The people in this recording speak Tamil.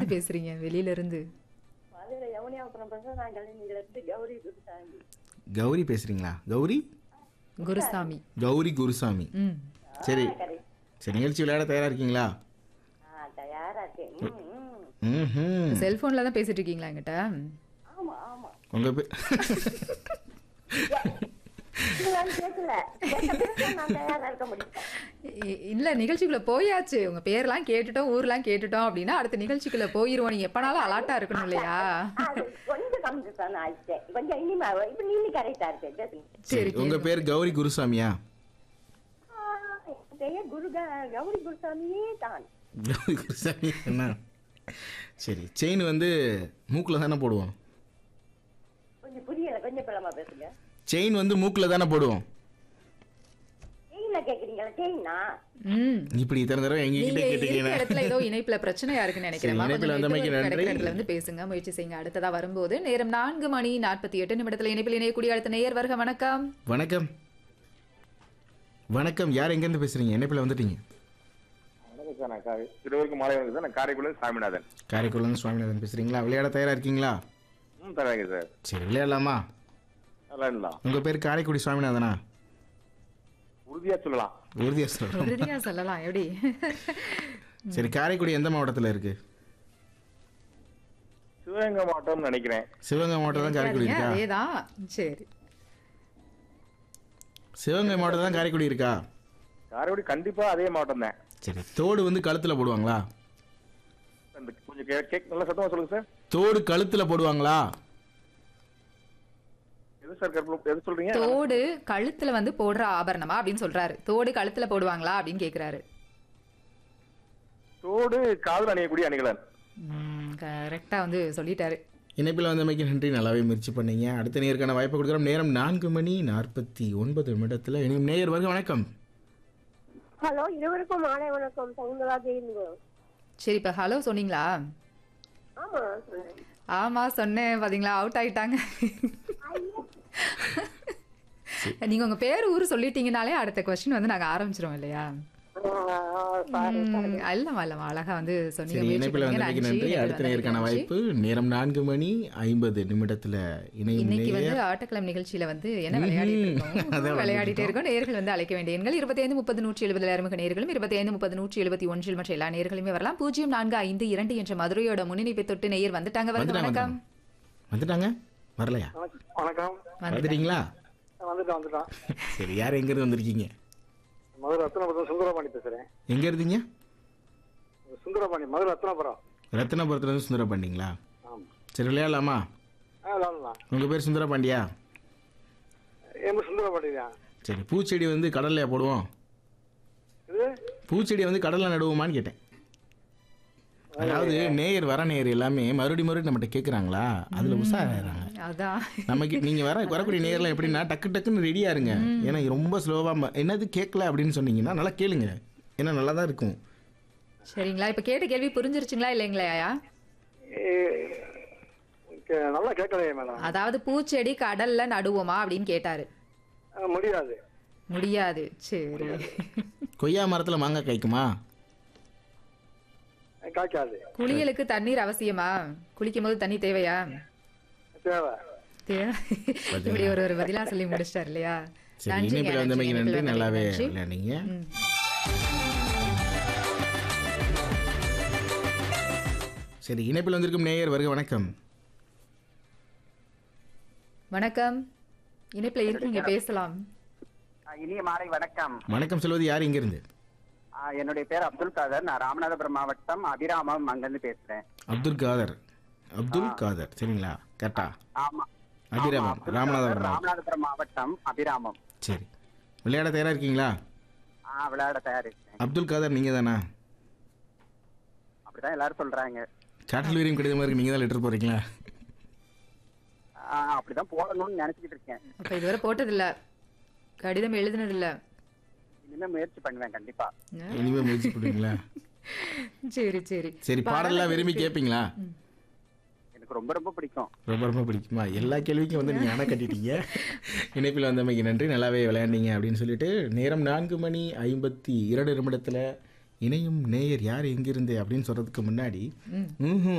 பேசுறீங்க வெளியில இருந்து மதுரை யமுனியாபுரம் பேசுறேன் நான் கலைஞர்லேருந்து கௌரி குருசாமி கௌரி பேசுறீங்களா கௌரி குருசாமி கௌரி குருசாமி ம் சரி கரை சரி நிகழ்ச்சி விளையாட தயாரா இருக்கீங்களா ஆ தயாரா இருக்கேன் ம், ம். ம் செல்போன்ல தான் பேசிட்டு இருக்கீங்களா என்கிட்ட ஆமா ஆமா உங்க பேர் இதெல்லாம் கேட்கல கேட்ட பிறகு நான் தயாரா இருக்க முடியும் இ- இல்ல நிகழ்ச்சிக்குள்ள போயாச்சு உங்க பேர்லாம் கேட்டுட்டோம் ஊர்லாம் கேட்டுட்டோம் அப்படின்னா அடுத்த நிகழ்ச்சிக்குள்ள போயிருவோம் நீங்க எப்பனாலும் அலாட்டா இருக்கணும் இல்லையா அது கொஞ்சம் கம்மி தான் ஆயிட்டேன் கொஞ்சம் இனிமே இப்ப நீங்க கரெக்டா இருக்கு பேசுங்க சரி உங்க பேர் கௌரி குருசாமியா ஆ, என் பெயர் குரு கௌரி குருசாமியே தான் கௌரி குருசாமி என்ன சரி செயின் வந்து மூக்கில் தானே போடுவோம் கொஞ்சம் புரியல கொஞ்சம் பழமா பேசுங்க செயின் வந்து மூக்கில் தானே போடுவோம் செயின்ல கேக்குறீங்களா செயினா ம் இப்படி இத்தனை தடவை நீங்க எங்ககிட்ட இருக்கிற கேட்டீங்கன்னா இடத்துல ஏதோ இணைப்புல பிரச்சனையா இருக்குன்னு நினைக்கிறேன் சரி, இணைப்புல வந்தமைக்கு நன்றி. இடத்துல வந்து பேசுங்க முயற்சி செய்யுங்க அடுத்ததா வரும்போது நேரம் நான்கு மணி நாற்பத்தி எட்டு நிமிடத்துல இணைப்பில் இணையக்கூடிய அடுத்த நேயர் வருக வணக்கம் வணக்கம் வணக்கம் யார் எங்கேருந்து பேசுறீங்க இணைப்பில் வந்துட்டீங்க வணக்கம் சார் நான் கா- இருவருக்கும் மாலை வணக்கம் சார் நான் காரைக்குடி சாமிநாதன் காரைக்குடிலேருந்து சுவாமிநாதன் பேசுறீங்களா விளையாட தயாரா இருக்கீங்களா ம் தராங்க சார் சரி விளையாடலாமா நல்லா இருந்தா உங்க பேர் காரைக்குடி சுவாமிநாதனா உறுதியா சொல்லலாம் உறுதியா சொல்றேன் உறுதியா சொல்லலாம் எப்படி சரி காரைக்குடி எந்த மாவட்டத்தில் இருக்கு சிவகங்கை மாவட்டம்னு நினைக்கிறேன் சிவகங்கை மாவட்டம் தான் காரைக்குடி இருக்கா அதேதான் சரி சிவகங்கை மாவட்டம் தான் காரைக்குடி இருக்கா காரைக்குடி கண்டிப்பா அதே மாவட்டம் தான் சரி தோடு வந்து கழுத்துல போடுவாங்களா அந்த கொஞ்சம் கே- கேக் நல்லா சத்தமா சொல்லுங்க சார் தோடு கழுத்துல போடுவாங்களா எது சார் கற்பனை எது சொல்றீங்க தோடு கழுத்துல வந்து போடுற ஆபரணமா அப்படின்னு சொல்றாரு தோடு கழுத்துல போடுவாங்களா அப்படின்னு கேக்குறாரு தோடு காதல் அணியக்கூடிய அணிகலன் கரெக்டா வந்து சொல்லிட்டாரு இணைப்பில் வந்தமைக்கு நன்றி நல்லாவே முயற்சி பண்ணீங்க அடுத்த நேருக்கான வாய்ப்பு கொடுக்குறோம் நேரம் நான்கு மணி நாற்பத்தி ஒன்பது நிமிடத்தில் இனியும் நேயர் வருக வணக்கம் ஹலோ இருவருக்கும் மாலை வணக்கம் சவுந்தரா ஜெயிலுங்க சரி இப்ப ஹலோ சொன்னீங்களா ஆமா சொன்னேன். ஆமா சொன்னேன் பாத்தீங்களா அவுட் ஆயிட்டாங்க நீங்க உங்க பேர் ஊர் சொல்லிட்டீங்கனாலே அடுத்த கொஸ்டின் வந்து நாங்க ஆரம்பிச்சிரும் இல்லையா ஆ, ஆ, sorry. ம், இல்லம்மா இல்லம்மா அழகா வந்து சொன்னீங்க சரி முயற்சி இணைப்பில் பண்ணீங்க. வந்தமைக்கு நன்றி. நன்றி இது அடுத்த வந்து நேருக்கான நன்றி. வாய்ப்பு நேரம் நான்கு மணி ஐம்பது நிமிடத்தில் இணையும் இன்னைக்கு நேயர் வந்து ஆட்டக்கிழமை நிகழ்ச்சியில வந்து என்ன ம்ஹும். விளையாடிட்டு அதான் இருக்கோம் விளையாடிட்டு விளையாடிட்டே இருக்கோம் நேர்கள் வந்து அழைக்க வேண்டிய எண்கள் இருபத்தி ஐந்து முப்பது நூற்றி எழுபது அறிமுக நேர்களும் இருபத்தி ஐந்து முப்பது நூற்றி எழுபத்தி ஒன்றில் மற்ற எல்லா நேர்களுமே வரலாம் பூஜ்ஜியம் நான்கு ஐந்து இரண்டு என்ற மதுரையோட முன்னிணைப்பை தொட்டு நேயர் வந்துட்டாங்க வருக வந்துட்டாங்க வணக்கம் வந்துட்டாங்க வரலையா வணக்கம் வந்துட்டீங்களா வந்துட்டோம் வந்துட்டோம் சரி யார் எங்கேருந்து வந்திருக்கீங்க மதுரை ரத்னபுரம் சுந்தரபாணி பேசுறேன் எங்கே இருந்தீங்க சுந்தரபாணி மதுரை ரத்னபுரம் ரத்னபுரத்துலேருந்து சுந்தர பாண்டிங்களா ஆமா சரி விளையாடலாமா ஆ விளாடலாம் உங்கள் பேர் சுந்தர பாண்டியா எம் சுந்தரபாணி தான் சரி பூச்செடி வந்து கடல்லையா போடுவோம் இது பூச்செடி வந்து கடல்ல நடுவோமான்னு கேட்டேன் அதாவது நேயர் வர நேயர் எல்லாமே மறுபடி மறுபடி நம்மகிட்ட கேட்குறாங்களா அதில் உஷாராயிறாங்க அதான் நமக்கு நீங்கள் வர வரக்கூடிய நேரில் எப்படின்னா டக்கு டக்குன்னு ரெடியாக இருங்க ஏன்னா ரொம்ப ஸ்லோவாக என்னது கேட்கல அப்படின்னு சொன்னீங்கன்னா நல்லா கேளுங்க ஏன்னா நல்லா தான் இருக்கும் சரிங்களா இப்ப கேட்ட கேள்வி புரிஞ்சிருச்சுங்களா இல்லைங்களையா நல்லா கேட்கலையே மேடம் அதாவது பூச்செடி கடல்ல நடுவோமா அப்படின்னு கேட்டாரு முடியாது முடியாது சரி கொய்யா மரத்தில் மாங்காய் காய்க்குமா காய்க்காது குளியலுக்கு தண்ணீர் அவசியமா குளிக்கும் போது தண்ணி தேவையா தேவை தேவை. இப்படி ஒரு ஒரு பதிலா சொல்லி முடிச்சிட்டாரு இல்லையா சரி நன்றிங்க, இணைப்பில் வந்தமைக்கு நன்றி, நன்றி இணைப்பில் நல்லாவே வந்தமைக்கு நன்றி. விளையாடுங்க ம். சரி இணைப்பில் வந்திருக்கும் நேயர் வருக வணக்கம் வணக்கம் இணைப்புல இருக்கீங்க பேசலாம் ஆ, இனிய மாலை வணக்கம் வணக்கம் சொல்வது யார் இங்கிருந்து ஆ, என்னுடைய பேர் அப்துல் காதர் நான் ராமநாதபுரம் மாவட்டம் அபிராமம் அங்கிருந்து பேசுறேன் அப்துல் காதர் அப்துல் காதர் சரிங்களா கரெக்டா ஆமா அபிராமம் ஆமா, அப்துல் ராமநாதபுரம் காதர், ராமநாதபுரம் மாவட்டம் அபிராமம் சரி விளையாட தயாராக இருக்கீங்களா ஆ விளையாட தயாரிச்சேன் அப்துல் காதர் நீங்கள் தானா அப்படிதான் எல்லாரும் சொல்றாங்க காட்டல் வீரியம் கடிதமாக இருக்கு நீங்கள் தான் லெட்டர் போகிறீங்களா ஆ, அப்படிதான் போடணும்னு நினைச்சிட்டு இருக்கேன் அப்ப இதுவரை போட்டது இல்ல கடிதம் எழுதுனது இல்ல இனிமே முயற்சி பண்ணுவேன் கண்டிப்பா இனிமேல் முயற்சி பண்ணுவீங்களா சரி சரி சரி பாடலாம் விரும்பி கேட்பீங்களா எனக்கு ரொம்ப ரொம்ப பிடிக்கும் ரொம்ப ரொம்ப பிடிக்குமா எல்லா கேள்விக்கும் வந்து நீங்கள் அணை கட்டிட்டீங்க இணைப்பில் வந்தமைக்கு நன்றி நல்லாவே விளையாண்டீங்க அப்படின்னு சொல்லிட்டு நேரம் நான்கு மணி ஐம்பத்தி இரண்டு நிமிடத்தில் இணையும் நேயர் யார் எங்கிருந்து அப்படின்னு சொல்கிறதுக்கு முன்னாடி ம்ஹும்